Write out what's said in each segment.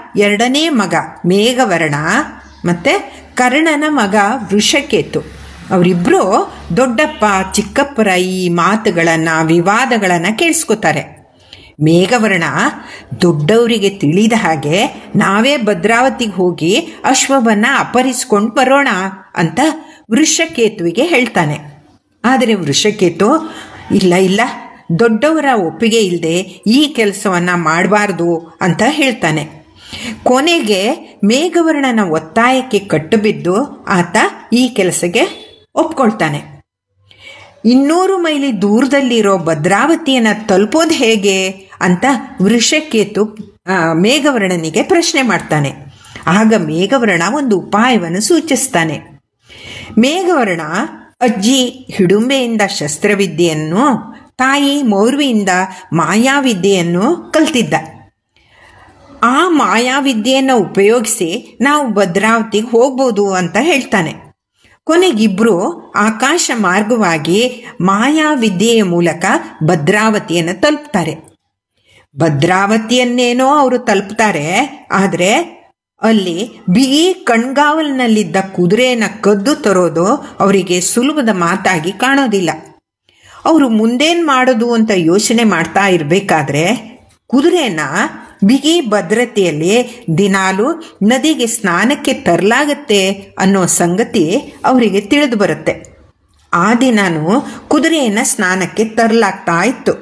ಎರಡನೇ ಮಗ ಮೇಘವರ್ಣ ಮತ್ತು ಕರ್ಣನ ಮಗ ವೃಷಕೇತು ಅವರಿಬ್ಬರು ದೊಡ್ಡಪ್ಪ ಚಿಕ್ಕಪ್ಪರ ಈ ಮಾತುಗಳನ್ನು ವಿವಾದಗಳನ್ನು ಕೇಳಿಸ್ಕೊತಾರೆ ಮೇಘವರ್ಣ ದೊಡ್ಡವರಿಗೆ ತಿಳಿದ ಹಾಗೆ ನಾವೇ ಭದ್ರಾವತಿಗೆ ಹೋಗಿ ಅಶ್ವವನ್ನು ಅಪಹರಿಸ್ಕೊಂಡು ಬರೋಣ ಅಂತ ವೃಷಕೇತುವಿಗೆ ಹೇಳ್ತಾನೆ ಆದರೆ ವೃಷಕೇತು ಇಲ್ಲ ಇಲ್ಲ ದೊಡ್ಡವರ ಒಪ್ಪಿಗೆ ಇಲ್ಲದೆ ಈ ಕೆಲಸವನ್ನು ಮಾಡಬಾರ್ದು ಅಂತ ಹೇಳ್ತಾನೆ ಕೊನೆಗೆ ಮೇಘವರ್ಣನ ಒತ್ತಾಯಕ್ಕೆ ಕಟ್ಟುಬಿದ್ದು ಆತ ಈ ಕೆಲಸಕ್ಕೆ ಒಪ್ಕೊಳ್ತಾನೆ ಇನ್ನೂರು ಮೈಲಿ ದೂರದಲ್ಲಿರೋ ಭದ್ರಾವತಿಯನ್ನು ತಲುಪೋದು ಹೇಗೆ ಅಂತ ವೃಷಕೇತು ಆ, ಮೇಘವರ್ಣನಿಗೆ ಪ್ರಶ್ನೆ ಮಾಡ್ತಾನೆ ಆಗ ಮೇಘವರ್ಣ ಒಂದು ಉಪಾಯವನ್ನು ಸೂಚಿಸ್ತಾನೆ ಮೇಘವರ್ಣ ಅಜ್ಜಿ ಹಿಡುಂಬೆಯಿಂದ ಶಸ್ತ್ರವಿದ್ಯೆಯನ್ನು ತಾಯಿ ಮೌರ್ವಿಯಿಂದ ಮಾಯಾವಿದ್ಯೆಯನ್ನು ಕಲ್ತಿದ್ದ ಆ ಮಾಯಾವಿದ್ಯೆಯನ್ನು ಉಪಯೋಗಿಸಿ ನಾವು ಭದ್ರಾವತಿಗೆ ಹೋಗ್ಬೋದು ಅಂತ ಹೇಳ್ತಾನೆ ಕೊನೆಗಿಬ್ಬರು ಆಕಾಶ ಮಾರ್ಗವಾಗಿ ಮಾಯಾವಿದ್ಯೆಯ ಮೂಲಕ ಭದ್ರಾವತಿಯನ್ನು ತಲುಪ್ತಾರೆ ಭದ್ರಾವತಿಯನ್ನೇನೋ ಅವರು ತಲುಪ್ತಾರೆ ಆದರೆ ಅಲ್ಲಿ ಬಿಗಿ ಕಣ್ಗಾವಲಿನಲ್ಲಿದ್ದ ಕುದುರೆಯನ್ನು ಕದ್ದು ತರೋದು ಅವರಿಗೆ ಸುಲಭದ ಮಾತಾಗಿ ಕಾಣೋದಿಲ್ಲ ಅವರು ಮುಂದೇನು ಮಾಡೋದು ಅಂತ ಯೋಚನೆ ಮಾಡ್ತಾ ಇರಬೇಕಾದ್ರೆ ಕುದುರೆನ ಬಿಗಿ ಭದ್ರತೆಯಲ್ಲಿ ದಿನಾಲು ನದಿಗೆ ಸ್ನಾನಕ್ಕೆ ತರಲಾಗತ್ತೆ ಅನ್ನೋ ಸಂಗತಿ ಅವರಿಗೆ ತಿಳಿದು ಬರುತ್ತೆ ಆ ದಿನಾನು ಕುದುರೆಯನ್ನು ಸ್ನಾನಕ್ಕೆ ತರಲಾಗ್ತಾ ಇತ್ತು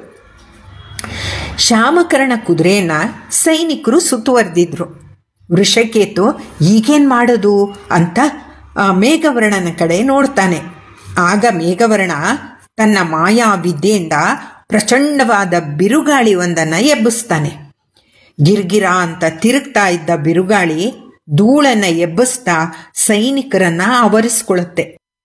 ಶಾಮಕರ್ಣ ಕುದುರೆಯನ್ನ ಸೈನಿಕರು ಸುತ್ತುವರೆದಿದ್ರು ವೃಷಕೇತು ಈಗೇನು ಮಾಡೋದು ಅಂತ ಆ ಮೇಘವರ್ಣನ ಕಡೆ ನೋಡ್ತಾನೆ ಆಗ ಮೇಘವರ್ಣ ತನ್ನ ಮಾಯಾ ವಿದ್ಯೆಯಿಂದ ಪ್ರಚಂಡವಾದ ಬಿರುಗಾಳಿ ಒಂದನ್ನು ಎಬ್ಬಿಸ್ತಾನೆ ಗಿರ್ಗಿರ ಅಂತ ತಿರುಗ್ತಾ ಇದ್ದ ಬಿರುಗಾಳಿ ಧೂಳನ್ನು ಎಬ್ಬಿಸ್ತಾ ಸೈನಿಕರನ್ನ ಆವರಿಸ್ಕೊಳ್ಳುತ್ತೆ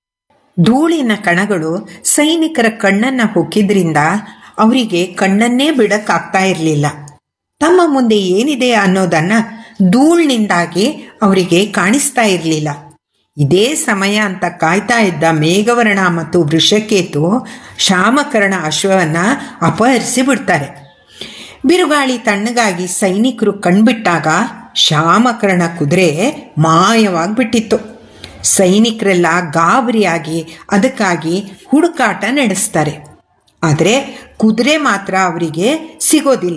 ಧೂಳಿನ ಕಣಗಳು ಸೈನಿಕರ ಕಣ್ಣನ್ನು ಹೊಕ್ಕಿದ್ರಿಂದ ಅವರಿಗೆ ಕಣ್ಣನ್ನೇ ಬಿಡಕ್ಕಾಗ್ತಾ ಇರಲಿಲ್ಲ ತಮ್ಮ ಮುಂದೆ ಏನಿದೆ ಅನ್ನೋದನ್ನ ಧೂಳಿನಿಂದಾಗಿ ಅವರಿಗೆ ಕಾಣಿಸ್ತಾ ಇರಲಿಲ್ಲ ಇದೇ ಸಮಯ ಅಂತ ಕಾಯ್ತಾ ಇದ್ದ ಮೇಘವರ್ಣ ಮತ್ತು ವೃಷಕೇತು ಶಾಮಕರ್ಣ ಅಶ್ವವನ್ನು ಅಪಹರಿಸಿ ಬಿಡ್ತಾರೆ ಬಿರುಗಾಳಿ ತಣ್ಣಗಾಗಿ ಸೈನಿಕರು ಕಣ್ಬಿಟ್ಟಾಗ ಶಾಮಕರ್ಣ ಕುದುರೆ ಮಾಯವಾಗಿಬಿಟ್ಟಿತ್ತು ಸೈನಿಕರೆಲ್ಲ ಗಾಬರಿಯಾಗಿ ಅದಕ್ಕಾಗಿ ಹುಡುಕಾಟ ನಡೆಸ್ತಾರೆ ಆದರೆ ಕುದುರೆ ಮಾತ್ರ ಅವರಿಗೆ ಸಿಗೋದಿಲ್ಲ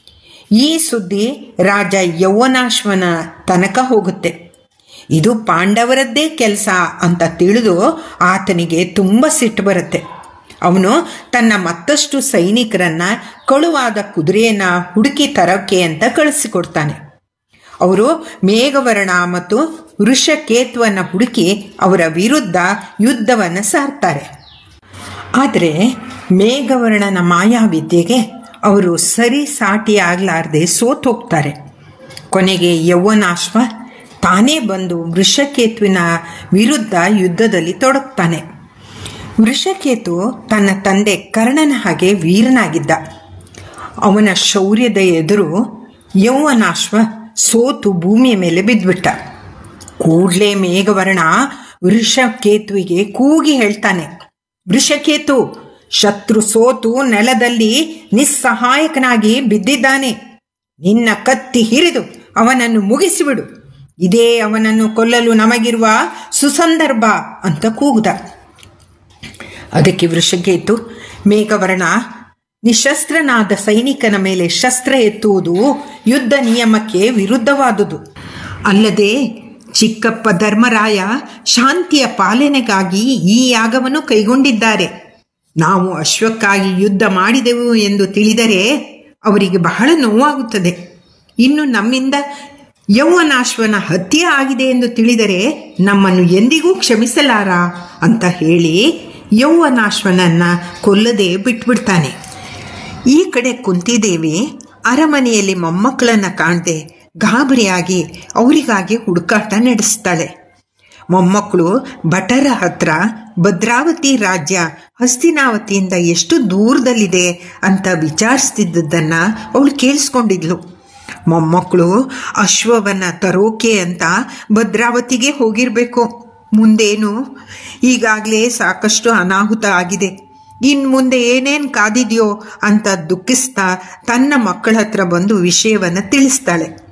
ಈ ಸುದ್ದಿ ರಾಜ ಯೌವನಾಶ್ವನ ತನಕ ಹೋಗುತ್ತೆ ಇದು ಪಾಂಡವರದ್ದೇ ಕೆಲಸ ಅಂತ ತಿಳಿದು ಆತನಿಗೆ ತುಂಬ ಸಿಟ್ಟು ಬರುತ್ತೆ ಅವನು ತನ್ನ ಮತ್ತಷ್ಟು ಸೈನಿಕರನ್ನ ಕಳುವಾದ ಕುದುರೆಯನ್ನ ಹುಡುಕಿ ತರೋಕೆ ಅಂತ ಕಳಿಸಿಕೊಡ್ತಾನೆ ಅವರು ಮೇಘವರ್ಣ ಮತ್ತು ವೃಷಕೇತುವನ್ನು ಹುಡುಕಿ ಅವರ ವಿರುದ್ಧ ಯುದ್ಧವನ್ನು ಸಾರ್ತಾರೆ ಆದರೆ ಮೇಘವರ್ಣನ ಮಾಯಾವಿದ್ಯೆಗೆ ಅವರು ಸರಿ ಸಾಟಿ ಆಗ್ಲಾರ್ದೆ ಸೋತು ಹೋಗ್ತಾರೆ ಕೊನೆಗೆ ಯೌವನಾಶ್ವ ತಾನೇ ಬಂದು ವೃಷಕೇತುವಿನ ವಿರುದ್ಧ ಯುದ್ಧದಲ್ಲಿ ತೊಡಗ್ತಾನೆ ವೃಷಕೇತು ತನ್ನ ತಂದೆ ಕರ್ಣನ ಹಾಗೆ ವೀರನಾಗಿದ್ದ ಅವನ ಶೌರ್ಯದ ಎದುರು ಯೌವನಾಶ್ವ ಸೋತು ಭೂಮಿಯ ಮೇಲೆ ಬಿದ್ದುಬಿಟ್ಟ ಕೂಡ್ಲೇ ಮೇಘವರ್ಣ ವೃಷಕೇತುವಿಗೆ ಕೂಗಿ ಹೇಳ್ತಾನೆ ವೃಷಕೇತು ಶತ್ರು ಸೋತು ನೆಲದಲ್ಲಿ ನಿಸ್ಸಹಾಯಕನಾಗಿ ಬಿದ್ದಿದ್ದಾನೆ ನಿನ್ನ ಕತ್ತಿ ಹಿರಿದು ಅವನನ್ನು ಮುಗಿಸಿಬಿಡು ಇದೇ ಅವನನ್ನು ಕೊಲ್ಲಲು ನಮಗಿರುವ ಸುಸಂದರ್ಭ ಅಂತ ಕೂಗ್ದ ಅದಕ್ಕೆ ವೃಷಕೇತು ಮೇಘವರ್ಣ ನಿಶಸ್ತ್ರನಾದ ಸೈನಿಕನ ಮೇಲೆ ಶಸ್ತ್ರ ಎತ್ತುವುದು ಯುದ್ಧ ನಿಯಮಕ್ಕೆ ವಿರುದ್ಧವಾದುದು ಅಲ್ಲದೆ ಚಿಕ್ಕಪ್ಪ ಧರ್ಮರಾಯ ಶಾಂತಿಯ ಪಾಲನೆಗಾಗಿ ಈ ಯಾಗವನ್ನು ಕೈಗೊಂಡಿದ್ದಾರೆ ನಾವು ಅಶ್ವಕ್ಕಾಗಿ ಯುದ್ಧ ಮಾಡಿದೆವು ಎಂದು ತಿಳಿದರೆ ಅವರಿಗೆ ಬಹಳ ನೋವಾಗುತ್ತದೆ ಇನ್ನು ನಮ್ಮಿಂದ ಯೌವನಾಶ್ವನ ಹತ್ಯೆ ಆಗಿದೆ ಎಂದು ತಿಳಿದರೆ ನಮ್ಮನ್ನು ಎಂದಿಗೂ ಕ್ಷಮಿಸಲಾರ ಅಂತ ಹೇಳಿ ಯೌವನಾಶ್ವನನ್ನ ಕೊಲ್ಲದೆ ಬಿಟ್ಬಿಡ್ತಾನೆ ಈ ಕಡೆ ಕುಂತಿದೇವಿ ಅರಮನೆಯಲ್ಲಿ ಮೊಮ್ಮಕ್ಕಳನ್ನು ಕಾಣದೆ ಗಾಬರಿಯಾಗಿ ಅವರಿಗಾಗಿ ಹುಡುಕಾಟ ನಡೆಸ್ತಾಳೆ ಮೊಮ್ಮಕ್ಕಳು ಭಟರ ಹತ್ರ ಭದ್ರಾವತಿ ರಾಜ್ಯ ಹಸ್ತಿನಾವತಿಯಿಂದ ಎಷ್ಟು ದೂರದಲ್ಲಿದೆ ಅಂತ ವಿಚಾರಿಸ್ತಿದ್ದದ್ದನ್ನು ಅವಳು ಕೇಳಿಸ್ಕೊಂಡಿದ್ಲು ಮೊಮ್ಮಕ್ಕಳು ಅಶ್ವವನ್ನು ತರೋಕೆ ಅಂತ ಭದ್ರಾವತಿಗೆ ಹೋಗಿರಬೇಕು ಮುಂದೇನು ಈಗಾಗಲೇ ಸಾಕಷ್ಟು ಅನಾಹುತ ಆಗಿದೆ ಇನ್ನು ಮುಂದೆ ಏನೇನು ಕಾದಿದೆಯೋ ಅಂತ ದುಃಖಿಸ್ತಾ ತನ್ನ ಮಕ್ಕಳ ಹತ್ರ ಬಂದು ವಿಷಯವನ್ನು ತಿಳಿಸ್ತಾಳೆ